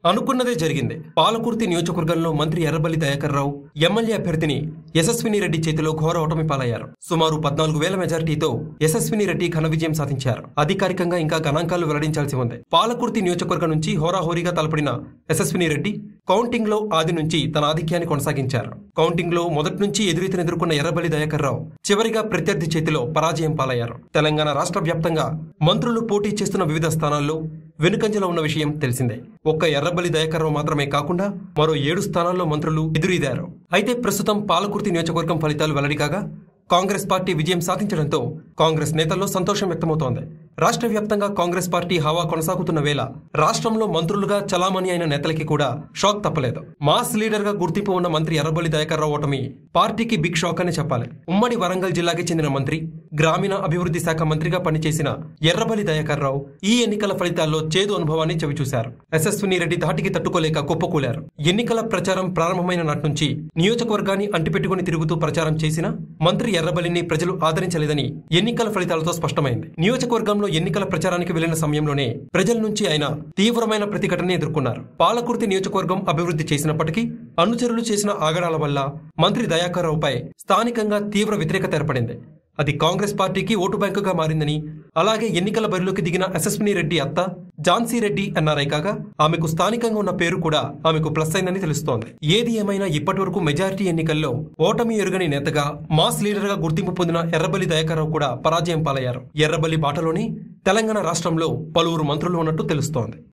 అనుకున్నదే జరిగింది పాలకుర్తి నియోజకవర్గంలో మంత్రి ఎర్రబల్లి దయాకర్ రావు ఎమ్మెల్యే అభ్యర్థిని యశస్విని రెడ్డి చేతిలో ఘోర ఓటమి పాలయ్యారు సుమారు పద్నాలుగు వేల మెజారిటీతో యశస్విని రెడ్డి ఘన విజయం సాధించారు అధికారికంగా ఇంకా గణాంకాలు వెల్లడించాల్సి ఉంది పాలకుర్తి నియోజకవర్గం నుంచి హోరాహోరీగా తలపడిన యశస్విని రెడ్డి కౌంటింగ్ లో ఆది నుంచి తన ఆధిక్యాన్ని కొనసాగించారు కౌంటింగ్ లో మొదటి నుంచి ఎదురీతను ఎదుర్కొన్న ఎర్రబల్లి దయాకర్ రావు చివరిగా ప్రత్యర్థి చేతిలో పరాజయం పాలయ్యారు తెలంగాణ రాష్ట్ర వ్యాప్తంగా మంత్రులు పోటీ చేస్తున్న వివిధ స్థానాల్లో వెనుకంజలో ఉన్న విషయం తెలిసిందే ఒక్క ఎర్రబల్లి దయాకర్ రావు మాత్రమే కాకుండా మరో ఏడు స్థానాల్లో మంత్రులు ఎదురీదారు అయితే ప్రస్తుతం పాలకుర్తి నియోజకవర్గం ఫలితాలు వెల్లడి కాగా కాంగ్రెస్ పార్టీ విజయం సాధించడంతో కాంగ్రెస్ నేతల్లో సంతోషం వ్యక్తమవుతోంది రాష్ట్ర వ్యాప్తంగా కాంగ్రెస్ పార్టీ హవా కొనసాగుతున్న వేళ రాష్ట్రంలో మంత్రులుగా చలామణి అయిన నేతలకి కూడా షాక్ తప్పలేదు మాస్ లీడర్ గా గుర్తింపు ఉన్న మంత్రి ఎర్రబల్లి దయాకర్ రావు ఓటమి పార్టీకి బిగ్ షాక్ అని చెప్పాలి ఉమ్మడి వరంగల్ జిల్లాకి చెందిన మంత్రి గ్రామీణ అభివృద్ధి శాఖ మంత్రిగా పనిచేసిన ఎర్రబల్లి దయాకర్ రావు ఈ ఎన్నికల ఫలితాల్లో చేదు అనుభవాన్ని చవిచూశారు యశస్విని రెడ్డి ధాటికి తట్టుకోలేక కుప్పకూలారు ఎన్నికల ప్రచారం ప్రారంభమైన నాటి నుంచి నియోజకవర్గాన్ని అంటిపెట్టుకుని తిరుగుతూ ప్రచారం చేసిన మంత్రి ఎర్రబల్లిని ప్రజలు ఆదరించలేదని ఎన్నికల ఫలితాలతో స్పష్టమైంది నియోజకవర్గంలో ఎన్నికల ప్రచారానికి వెళ్లిన సమయంలోనే ప్రజల నుంచి ఆయన తీవ్రమైన ప్రతిఘటన ఎదుర్కొన్నారు పాలకుర్తి నియోజకవర్గం అభివృద్ధి చేసినప్పటికీ అనుచరులు చేసిన ఆగడాల వల్ల మంత్రి దయాకర్ రావుపై స్థానికంగా తీవ్ర వ్యతిరేకత ఏర్పడింది అది కాంగ్రెస్ పార్టీకి ఓటు బ్యాంకుగా మారిందని అలాగే ఎన్నికల బరిలోకి దిగిన యశస్విని రెడ్డి అత్త ఝాన్సీ రెడ్డి ఎన్ఆర్ఐ కాగా ఆమెకు స్థానికంగా ఉన్న పేరు కూడా ఆమెకు ప్లస్ అయిందని తెలుస్తోంది ఏది ఏమైనా ఇప్పటివరకు మెజారిటీ ఎన్నికల్లో ఓటమి ఎరుగని నేతగా మాస్ లీడర్ గా గుర్తింపు పొందిన ఎర్రబల్లి దయాకర్రావు కూడా పరాజయం పాలయ్యారు ఎర్రబల్లి బాటలోనే తెలంగాణ రాష్ట్రంలో పలువురు మంత్రులు ఉన్నట్టు తెలుస్తోంది